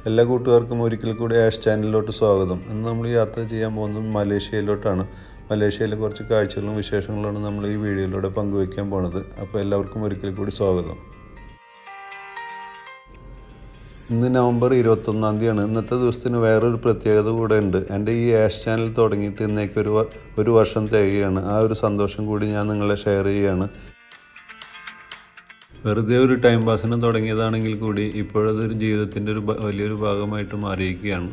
എല്ലാ കൂട്ടുകാർക്കും ഒരിക്കൽ കൂടി ആഷ് ചാനലിലോട്ട് സ്വാഗതം ഇന്ന് നമ്മൾ യാത്ര ചെയ്യാൻ പോകുന്നത് മലേഷ്യയിലോട്ടാണ് മലേഷ്യയിലെ കുറച്ച് കാഴ്ചകളും വിശേഷങ്ങളുമാണ് നമ്മൾ ഈ വീഡിയോയിലൂടെ പങ്കുവയ്ക്കാൻ പോണത് അപ്പോൾ എല്ലാവർക്കും ഒരിക്കൽ കൂടി സ്വാഗതം ഇന്ന് നവംബർ ഇരുപത്തൊന്നാം തീയതിയാണ് ഇന്നത്തെ ദിവസത്തിന് വേറൊരു പ്രത്യേകത കൂടെ ഉണ്ട് എൻ്റെ ഈ ആഷ് ചാനൽ തുടങ്ങിയിട്ട് ഇന്നേക്ക് ഒരു വ- ഒരു വർഷം തികയാണ് ആ ഒരു സന്തോഷം കൂടി ഞാൻ നിങ്ങളെ ഷെയർ ചെയ്യുകയാണ് വെറുതെ ഒരു ടൈം പാസിന് തുടങ്ങിയതാണെങ്കിൽ കൂടി ഇപ്പോഴതൊരു ജീവിതത്തിൻ്റെ ഒരു ഭ- വലിയൊരു ഭാഗമായിട്ട് മാറിയിരിക്കുകയാണ്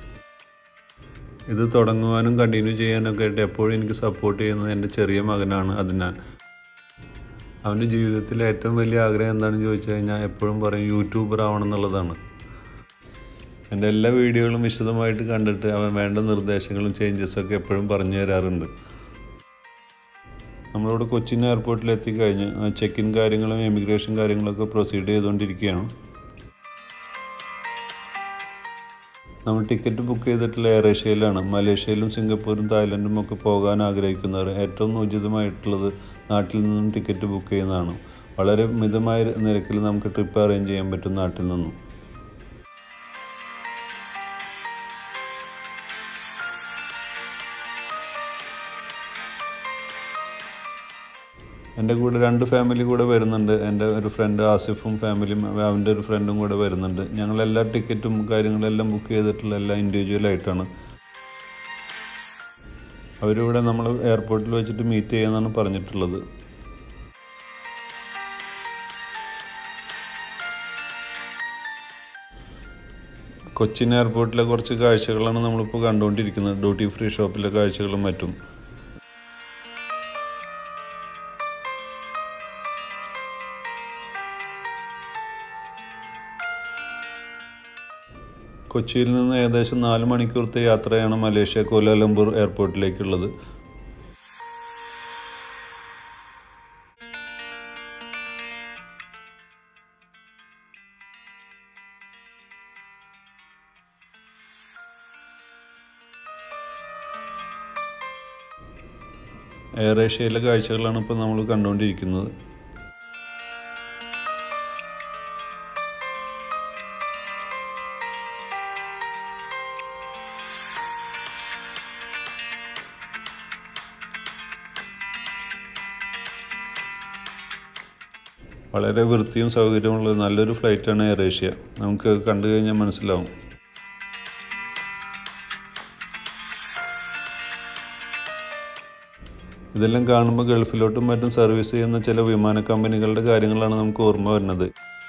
ഇത് തുടങ്ങുവാനും കണ്ടിന്യൂ ചെയ്യാനൊക്കെ ആയിട്ട് എപ്പോഴും എനിക്ക് സപ്പോർട്ട് ചെയ്യുന്നത് എൻ്റെ ചെറിയ മകനാണ് അതിനാൽ അവൻ്റെ ജീവിതത്തിലെ ഏറ്റവും വലിയ ആഗ്രഹം എന്താണെന്ന് ചോദിച്ചു കഴിഞ്ഞാൽ എപ്പോഴും പറയും യൂട്യൂബർ ആവണം എന്നുള്ളതാണ് എൻ്റെ എല്ലാ വീഡിയോകളും വിശദമായിട്ട് കണ്ടിട്ട് അവൻ വേണ്ട നിർദ്ദേശങ്ങളും ചേഞ്ചസൊക്കെ എപ്പോഴും പറഞ്ഞു തരാറുണ്ട് നമ്മളിവിടെ കൊച്ചിൻ എയർപോർട്ടിൽ എത്തിക്കഴിഞ്ഞ് ചെക്ക് ഇൻ കാര്യങ്ങളും എമിഗ്രേഷൻ കാര്യങ്ങളൊക്കെ പ്രൊസീഡ് ചെയ്തുകൊണ്ടിരിക്കുകയാണ് നമ്മൾ ടിക്കറ്റ് ബുക്ക് ചെയ്തിട്ടുള്ള എയർ ഏഷ്യയിലാണ് മലേഷ്യയിലും സിംഗപ്പൂരും തായ്ലൻഡും ഒക്കെ പോകാൻ ആഗ്രഹിക്കുന്നവർ ഏറ്റവും ഉചിതമായിട്ടുള്ളത് നാട്ടിൽ നിന്നും ടിക്കറ്റ് ബുക്ക് ചെയ്യുന്നതാണ് വളരെ മിതമായ നിരക്കിൽ നമുക്ക് ട്രിപ്പ് അറേഞ്ച് ചെയ്യാൻ പറ്റും നാട്ടിൽ നിന്നും എൻ്റെ കൂടെ രണ്ട് ഫാമിലി കൂടെ വരുന്നുണ്ട് എൻ്റെ ഒരു ഫ്രണ്ട് ആസിഫും ഫാമിലിയും അവൻ്റെ ഒരു ഫ്രണ്ടും കൂടെ വരുന്നുണ്ട് ഞങ്ങൾ എല്ലാ ടിക്കറ്റും കാര്യങ്ങളെല്ലാം ബുക്ക് ചെയ്തിട്ടുള്ള എല്ലാം ഇൻഡിവിജ്വൽ ആയിട്ടാണ് അവരിവിടെ നമ്മൾ എയർപോർട്ടിൽ വെച്ചിട്ട് മീറ്റ് ചെയ്യാമെന്നാണ് പറഞ്ഞിട്ടുള്ളത് കൊച്ചിൻ എയർപോർട്ടിലെ കുറച്ച് കാഴ്ചകളാണ് നമ്മളിപ്പോൾ കണ്ടുകൊണ്ടിരിക്കുന്നത് ഡ്യൂട്ടി ഫ്രീ ഷോപ്പിലെ കാഴ്ചകളും മറ്റും കൊച്ചിയിൽ നിന്ന് ഏകദേശം നാല് മണിക്കൂറത്തെ യാത്രയാണ് മലേഷ്യ കോലാലംപൂർ എയർപോർട്ടിലേക്കുള്ളത് എയർ ഏഷ്യയിലെ കാഴ്ചകളാണ് ഇപ്പോൾ നമ്മൾ കണ്ടുകൊണ്ടിരിക്കുന്നത് വളരെ വൃത്തിയും സൗകര്യമുള്ള നല്ലൊരു ഫ്ലൈറ്റാണ് എയർ ഏഷ്യ നമുക്ക് കണ്ടു കഴിഞ്ഞാൽ മനസ്സിലാവും ഇതെല്ലാം കാണുമ്പോൾ ഗൾഫിലോട്ടും മറ്റും സർവീസ് ചെയ്യുന്ന ചില വിമാന കമ്പനികളുടെ കാര്യങ്ങളാണ് നമുക്ക് ഓർമ്മ വരുന്നത്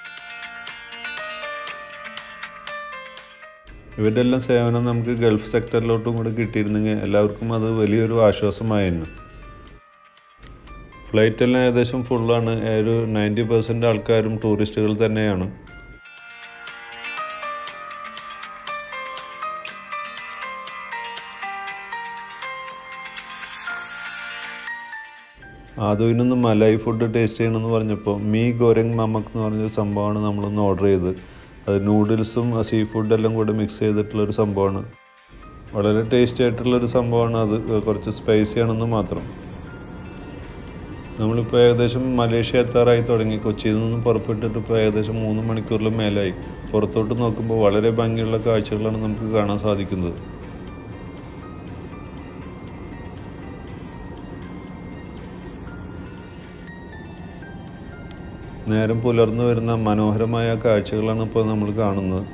ഇവരുടെ എല്ലാം സേവനം നമുക്ക് ഗൾഫ് സെക്ടറിലോട്ടും കൂടെ കിട്ടിയിരുന്നെങ്കിൽ എല്ലാവർക്കും അത് വലിയൊരു ആശ്വാസമായിരുന്നു ഫ്ലൈറ്റ് എല്ലാം ഏകദേശം ഫുള്ളാണ് ഒരു നയൻറ്റി പെർസെൻറ്റ് ആൾക്കാരും ടൂറിസ്റ്റുകൾ തന്നെയാണ് ആദ്യം മലായി ഫുഡ് ടേസ്റ്റ് ചെയ്യണമെന്ന് പറഞ്ഞപ്പോൾ മീ ഗോരങ് മമക് എന്ന് പറഞ്ഞൊരു സംഭവമാണ് നമ്മളൊന്ന് ഓർഡർ ചെയ്തത് അത് നൂഡിൽസും സീ ഫുഡെല്ലാം കൂടെ മിക്സ് ചെയ്തിട്ടുള്ളൊരു സംഭവമാണ് വളരെ ടേസ്റ്റി ആയിട്ടുള്ളൊരു സംഭവമാണ് അത് കുറച്ച് സ്പൈസി ആണെന്ന് മാത്രം നമ്മളിപ്പോൾ ഏകദേശം മലേഷ്യ എത്താറായി തുടങ്ങി കൊച്ചിയിൽ നിന്ന് പുറപ്പെട്ടിട്ട് ഇപ്പോൾ ഏകദേശം മൂന്ന് മണിക്കൂറിലും മേലായി പുറത്തോട്ട് നോക്കുമ്പോൾ വളരെ ഭംഗിയുള്ള കാഴ്ചകളാണ് നമുക്ക് കാണാൻ സാധിക്കുന്നത് നേരം പുലർന്നു വരുന്ന മനോഹരമായ കാഴ്ചകളാണ് ഇപ്പോൾ നമ്മൾ കാണുന്നത്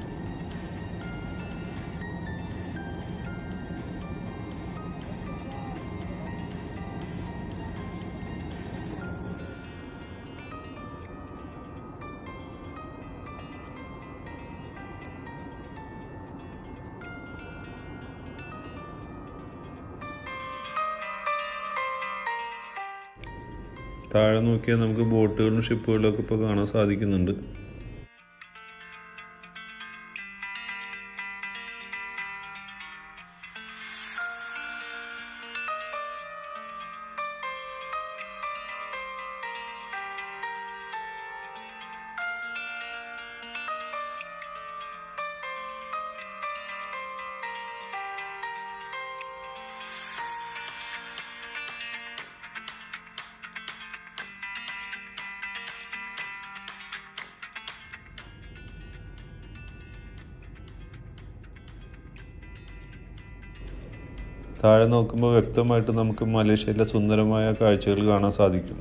താഴെ നോക്കിയാൽ നമുക്ക് ബോട്ടുകളും ഷിപ്പുകളും ഒക്കെ ഇപ്പോൾ കാണാൻ സാധിക്കുന്നുണ്ട് താഴെ നോക്കുമ്പോൾ വ്യക്തമായിട്ട് നമുക്ക് മലേഷ്യയിലെ സുന്ദരമായ കാഴ്ചകൾ കാണാൻ സാധിക്കും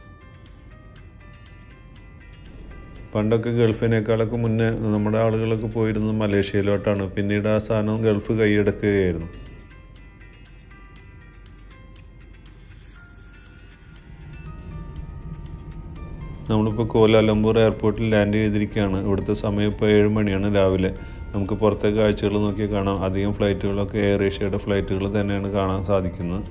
പണ്ടൊക്കെ ഗൾഫിനേക്കാളൊക്കെ മുന്നേ നമ്മുടെ ആളുകളൊക്കെ പോയിരുന്നത് മലേഷ്യയിലോട്ടാണ് പിന്നീട് ആ സാധനം ഗൾഫ് കൈയടക്കുകയായിരുന്നു നമ്മളിപ്പോൾ കോലാലംപൂർ എയർപോർട്ടിൽ ലാൻഡ് ചെയ്തിരിക്കുകയാണ് ഇവിടുത്തെ സമയം ഇപ്പോൾ ഏഴ് മണിയാണ് രാവിലെ നമുക്ക് പുറത്തെ കാഴ്ചകൾ നോക്കി കാണാം അധികം ഫ്ലൈറ്റുകളൊക്കെ എയർ ഏഷ്യയുടെ ഫ്ലൈറ്റുകൾ തന്നെയാണ് കാണാൻ സാധിക്കുന്നത്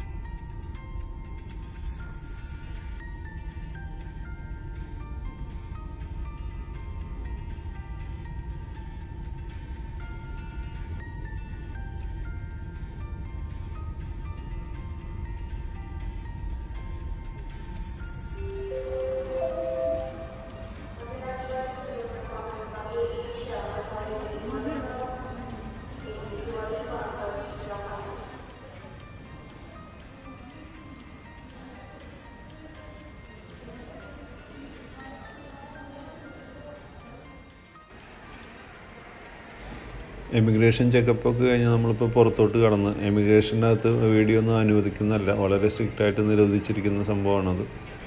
എമിഗ്രേഷൻ ചെക്കപ്പൊക്കെ കഴിഞ്ഞ് നമ്മളിപ്പോൾ പുറത്തോട്ട് കടന്ന് എമിഗ്രേഷനകത്ത് വീഡിയോ ഒന്നും അനുവദിക്കുന്നതല്ല വളരെ സ്ട്രിക്റ്റായിട്ട് നിരോധിച്ചിരിക്കുന്ന സംഭവമാണത്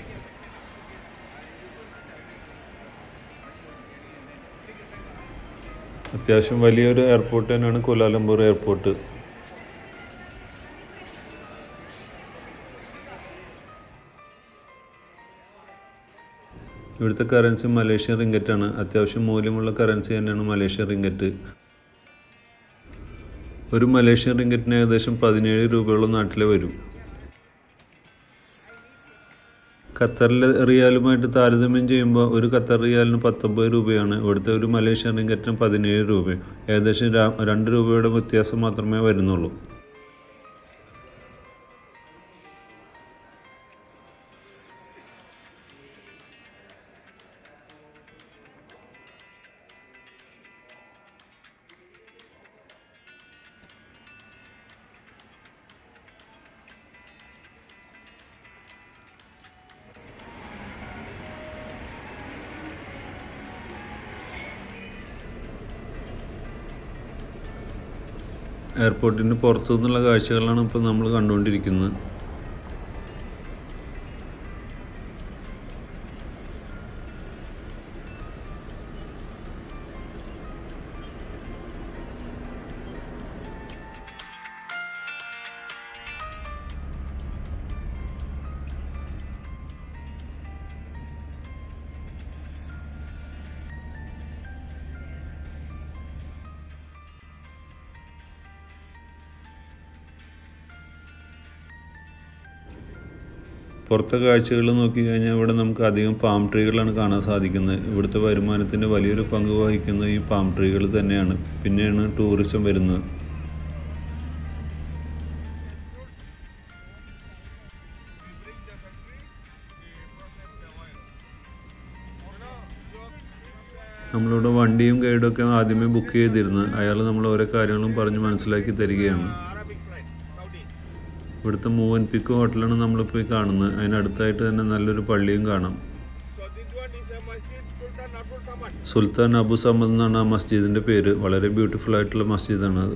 അത്യാവശ്യം വലിയൊരു എയർപോർട്ട് തന്നെയാണ് കോലാലംപൂർ എയർപോർട്ട് ഇവിടുത്തെ കറൻസി മലേഷ്യൻ റിങ്കറ്റാണ് അത്യാവശ്യം മൂല്യമുള്ള കറൻസി തന്നെയാണ് മലേഷ്യൻ റിങ്കറ്റ് ഒരു മലേഷ്യൻ റിങ്കറ്റിന് ഏകദേശം പതിനേഴ് രൂപയോളം നാട്ടിലെ വരും ഖത്തറിലെ റിയാലുമായിട്ട് താരതമ്യം ചെയ്യുമ്പോൾ ഒരു ഖത്തർ റിയാലിന് പത്തൊമ്പത് രൂപയാണ് ഇവിടുത്തെ ഒരു മലേഷ്യൻ റിങ്കറ്റിന് പതിനേഴ് രൂപ ഏകദേശം ര- രണ്ട് രൂപയുടെ വ്യത്യാസം മാത്രമേ വരുന്നുള്ളൂ എയർപോർട്ടിന് പുറത്തു നിന്നുള്ള കാഴ്ചകളാണ് ഇപ്പോൾ നമ്മൾ കണ്ടുകൊണ്ടിരിക്കുന്നത് പുറത്തെ കാഴ്ചകൾ നോക്കി കഴിഞ്ഞാൽ ഇവിടെ നമുക്ക് അധികം പാം ട്രീകളാണ് കാണാൻ സാധിക്കുന്നത് ഇവിടുത്തെ വരുമാനത്തിൻ്റെ വലിയൊരു പങ്ക് വഹിക്കുന്നത് ഈ പാം ട്രീകൾ തന്നെയാണ് പിന്നെയാണ് ടൂറിസം വരുന്നത് നമ്മളിവിടെ വണ്ടിയും ഗൈഡും ഒക്കെ ആദ്യമേ ബുക്ക് ചെയ്തിരുന്നു അയാൾ നമ്മൾ ഓരോ കാര്യങ്ങളും പറഞ്ഞ് മനസ്സിലാക്കി തരികയാണ് ഇവിടുത്തെ മൂവൻ പിക്ക് ഹോട്ടലാണ് നമ്മളിപ്പോൾ ഈ കാണുന്നത് അതിനടുത്തായിട്ട് തന്നെ നല്ലൊരു പള്ളിയും കാണാം So this one is a masjid Sultan Abdul Samad. സുൽത്താൻ അബു സമദ് എന്നാണ് ആ മസ്ജിദിൻ്റെ പേര് വളരെ ബ്യൂട്ടിഫുൾ ആയിട്ടുള്ള മസ്ജിദാണ് അത്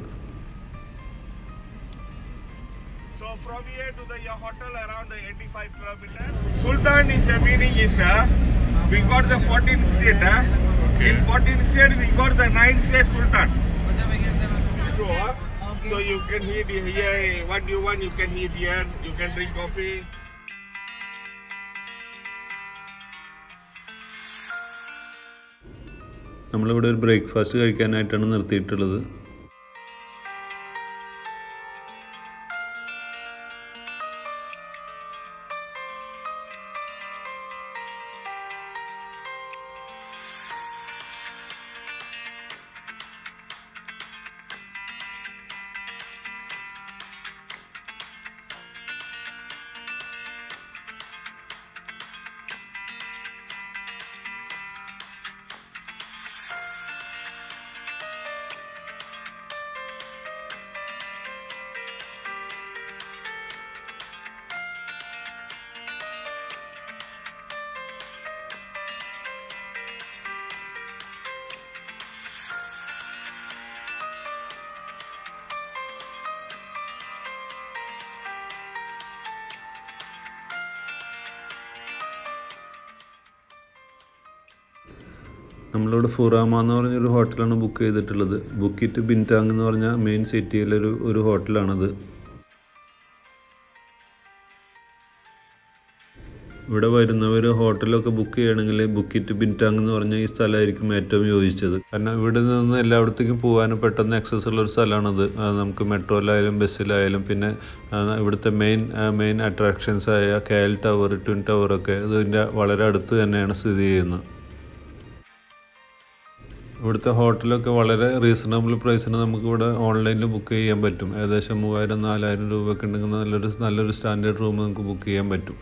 So from here to the your hotel around the 85 kilometers. Sultan is the meaning is uh, we got the 14th state. Uh, In 14th state we got the 9th state Sultan. So, uh, so you can eat here what you want. You can eat here. You can drink coffee. നമ്മളിവിടെ ഒരു breakfast കഴിക്കാനായിട്ടാണ് നിർത്തിയിട്ടുള്ളത് നമ്മളിവിടെ ഫുറാമ എന്ന് പറഞ്ഞൊരു ഹോട്ടലാണ് book ചെയ്തിട്ടുള്ളത് Bukit ബിൻടാങ് എന്ന് പറഞ്ഞ main സിറ്റിയിലൊരു ഒരു ഹോട്ടലാണത് ഇവിടെ വരുന്നവർ ഹോട്ടലൊക്കെ ബുക്ക് ചെയ്യണമെങ്കിൽ ബുക്കിറ്റ് ബിൻടാങ് എന്ന് പറഞ്ഞ ഈ സ്ഥലമായിരിക്കും ഏറ്റവും യോജിച്ചത് കാരണം ഇവിടെ നിന്ന് എല്ലായിടത്തേക്കും പോകാനും പെട്ടെന്ന് ആക്സസ് ഉള്ള ഒരു സ്ഥലമാണത് അത് നമുക്ക് മെട്രോയിലായാലും ബസ്സിലായാലും പിന്നെ ആ, ഇവിടുത്തെ മെയിൻ മെയിൻ അട്രാക്ഷൻസ് ആയ കെ എൽ ടവർ ട്വിൻ ടവറൊക്കെ ഇതിൻ്റെ വളരെ അടുത്ത് തന്നെയാണ് സ്ഥിതി ചെയ്യുന്നത് ഇവിടുത്തെ ഹോട്ടലൊക്കെ വളരെ റീസണബിൾ പ്രൈസിന് നമുക്ക് ഇവിടെ ഓൺലൈനിൽ ബുക്ക് ചെയ്യാൻ പറ്റും ഏകദേശം മൂവായിരം നാലായിരം രൂപയൊക്കെ ഉണ്ടെങ്കിൽ നല്ലൊരു നല്ലൊരു സ്റ്റാൻഡേർഡ് റൂം നമുക്ക് ബുക്ക് ചെയ്യാൻ പറ്റും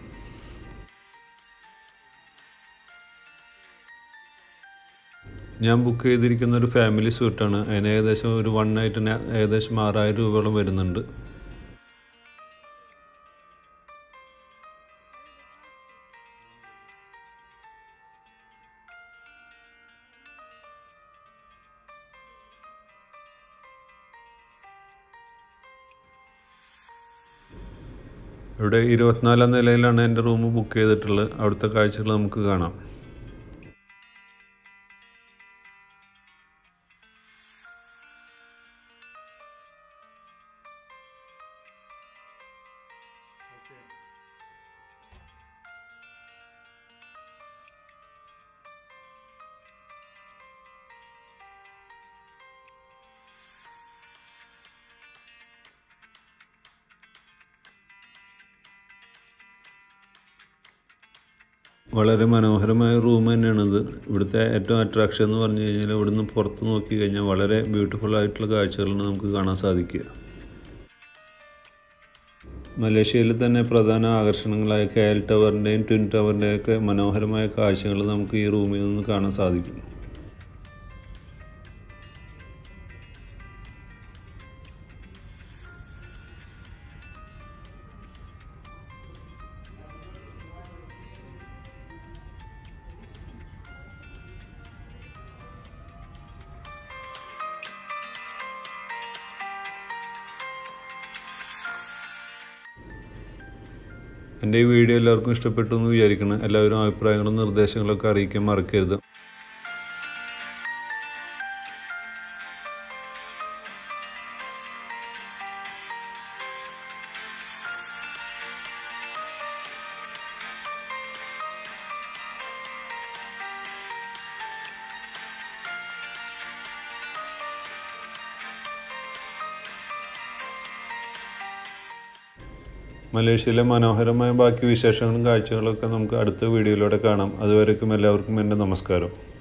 ഞാൻ ബുക്ക് ചെയ്തിരിക്കുന്ന ഒരു ഫാമിലി സ്യൂട്ടാണ് അതിന് ഏകദേശം ഒരു വൺ നൈറ്റിന് ഏകദേശം ആറായിരം രൂപയോളം വരുന്നുണ്ട് ഇവിടെ ഇരുപത്തിനാലാം നിലയിലാണ് എൻ്റെ റൂം ബുക്ക് ചെയ്തിട്ടുള്ളത് അവിടുത്തെ കാഴ്ചകൾ നമുക്ക് കാണാം വളരെ മനോഹരമായ റൂം തന്നെയാണിത് ഇവിടുത്തെ ഏറ്റവും അട്രാക്ഷൻ എന്ന് പറഞ്ഞു കഴിഞ്ഞാൽ ഇവിടുന്ന് പുറത്ത് നോക്കി കഴിഞ്ഞാൽ വളരെ ബ്യൂട്ടിഫുൾ ആയിട്ടുള്ള കാഴ്ചകളാണ് നമുക്ക് കാണാൻ സാധിക്കുക മലേഷ്യയിൽ തന്നെ പ്രധാന ആകർഷണങ്ങളായ കെ എൽ ടവറിൻ്റെയും ട്വിൻ ടവറിൻ്റെയും ഒക്കെ മനോഹരമായ കാഴ്ചകൾ നമുക്ക് ഈ റൂമിൽ നിന്ന് കാണാൻ സാധിക്കും എൻ്റെ ഈ വീഡിയോ എല്ലാവർക്കും ഇഷ്ടപ്പെട്ടു എന്ന് വിചാരിക്കണം എല്ലാവരും അഭിപ്രായങ്ങളും നിർദ്ദേശങ്ങളൊക്കെ അറിയിക്കാൻ മറക്കരുത് മലേഷ്യയിലെ മനോഹരമായ ബാക്കി വിശേഷങ്ങളും കാഴ്ചകളൊക്കെ നമുക്ക് അടുത്ത വീഡിയോയിലൂടെ കാണാം അതുവരേക്കും എല്ലാവർക്കും എൻ്റെ നമസ്കാരം